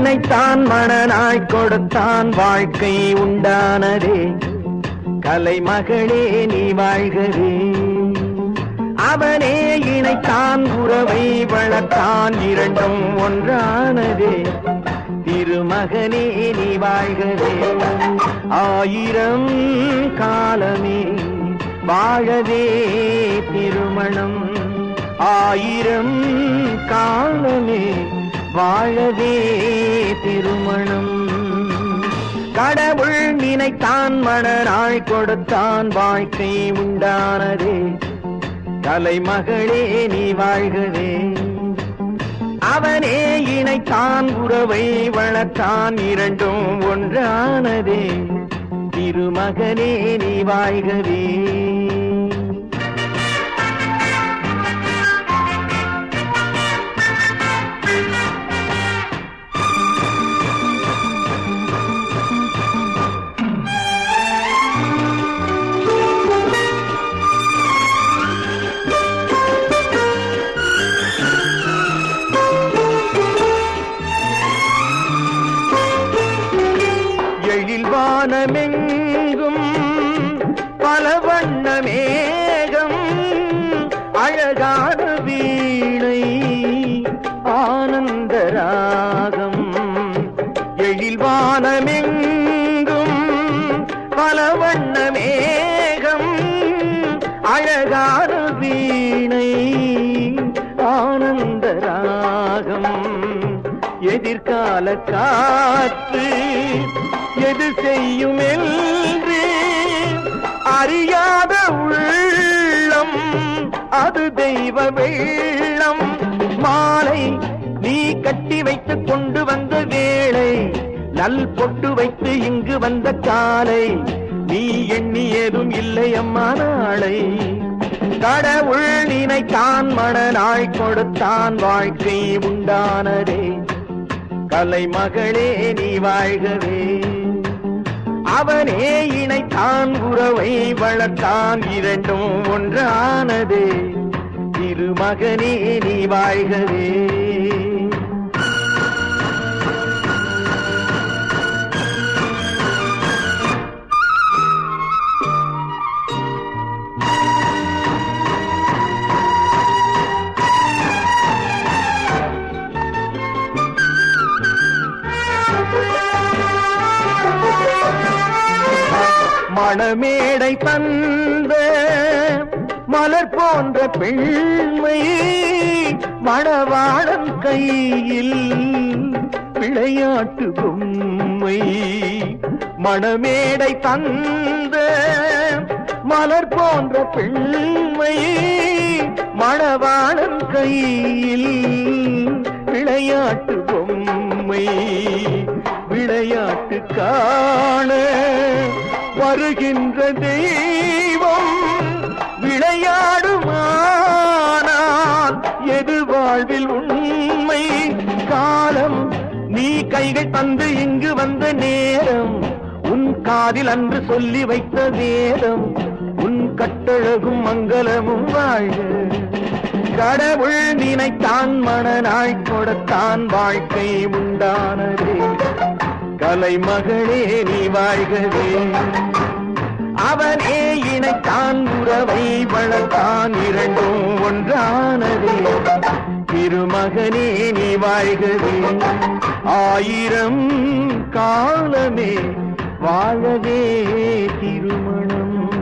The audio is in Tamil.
நினைத்தான் மணனாய் கொடுத்தான் வாழ்க்கை உண்டானதே கலைமகளே நீ வாழ்கவே அவனே இணைத்தான் உறவை வளர்த்தான் இரண்டும் ஒன்றானதே திருமகனே நீ வாழ்கவே ஆயிரம் காலமே வாழவே திருமணம் ஆயிரம் காலமே வாழவே திருமணம் கடவுள் நினைத்தான் மணநாள் கொடுத்தான் வாழ்க்கை உண்டானதே தலைமகளே நீ வாழ்கவே அவனே இணைத்தான் உறவை வளர்த்தான் இரண்டும் ஒன்றானதே திருமகனே நீ வாழ்கவே எழில் வானமெங்கும் பல வண்ண மேகம் அழகான வீணை ஆனந்த ராகம் எழில் வானமெங்கும் பல வண்ண மேகம் அழகான வீணை ஆனந்த ராகம் எதிர்கால காற்று எது செய்யும் என்று அறியாத உள்ளம் அது தெய்வ வெள்ளம் மாலை நீ கட்டி வைத்துக் கொண்டு வந்த வேளை நல் பொட்டு வைத்து இங்கு வந்த காலை நீ எண்ணியதும் இல்லை அம்மா நாளை கடவுள் நினைத்தான் மணநாள் கொடுத்தான் வாழ்க்கை உண்டானதே கலைமகளே நீ வாழ்கவே அவனே இணைத்தான் உறவை வளர்த்தான் இரண்டும் ஒன்றானதே திருமகனே நீ வாழ்கவே மணமேடை தந்த மலர் போன்ற பெண்மை மணவாளன் கையில் விளையாட்டு பொம்மை மணமேடை தந்த மலர் போன்ற பெண்மை மணவாளன் கையில் விளையாட்டு பொம்மை விளையாட்டு காண வருகின்ற தெய்வம் விளையாடுமானால் எது வாழ்வில் உண்மை காலம் நீ கைகள் தந்து இங்கு வந்த நேரம் உன் காதில் அன்று சொல்லி வைத்த வேதம் உன் கட்டழகும் மங்களமும் வாழ்க கடவுள் நினைத்தான் மணநாள் கொடுத்தான் வாழ்க்கை உண்டானதே கலைமகளே நீ வாழ்கவே அவனே இணைத்தான் உறவை வளர்த்தான் இரண்டும் ஒன்றானதே திருமகனே நீ வாழ்கவே ஆயிரம் காலமே வாழவே திருமணம்